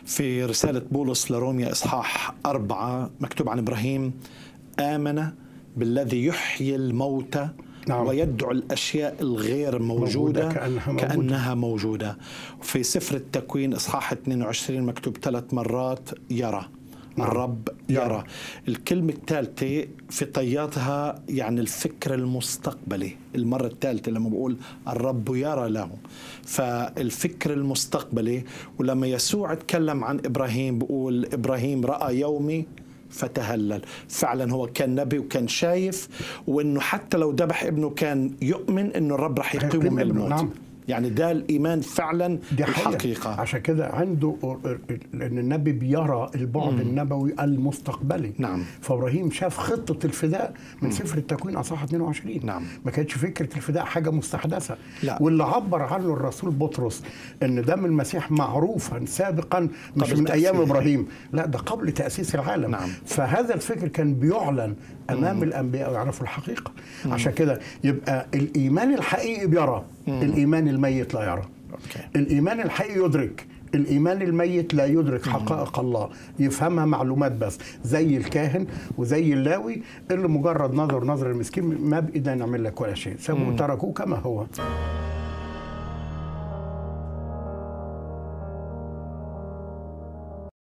في رسالة بولس لروميا إصحاح أربعة مكتوب عن إبراهيم آمن بالذي يحيي الموتى نعم. ويدعو الأشياء الغير موجودة, موجودة كأنها, موجودة. كأنها موجودة في سفر التكوين إصحاح 22 مكتوب ثلاث مرات يرى نعم. الرب يرى الكلمة الثالثة في طياتها يعني الفكر المستقبلي المرة الثالثة لما بقول الرب يرى له فالفكر المستقبلي ولما يسوع تكلم عن إبراهيم بقول إبراهيم رأى يومي فتهلل فعلا هو كان نبي وكان شايف وانه حتى لو ذبح ابنه كان يؤمن انه الرب رح يقيمه من الموت نعم. يعني ده الايمان فعلا دي الحقيقه عشان كده عنده لان النبي بيرى البعد مم. النبوي المستقبلي نعم فابراهيم شاف خطه الفداء من مم. سفر التكوين اصحاح 22 نعم ما كانتش فكره الفداء حاجه مستحدثه لا. واللي عبر عنه الرسول بطرس ان دم المسيح معروفا سابقا مش من ايام ابراهيم لا ده قبل تاسيس العالم نعم. فهذا الفكر كان بيعلن امام مم. الانبياء ويعرفوا الحقيقه مم. عشان كده يبقى الايمان الحقيقي بيرى مم. الايمان الميت لا يرى أوكي. الايمان الحقيقي يدرك الايمان الميت لا يدرك حقائق الله يفهمها معلومات بس زي الكاهن وزي اللاوي اللي مجرد نظر نظر المسكين ما بايدنا نعمل لك ولا شيء سابوه تركوه كما هو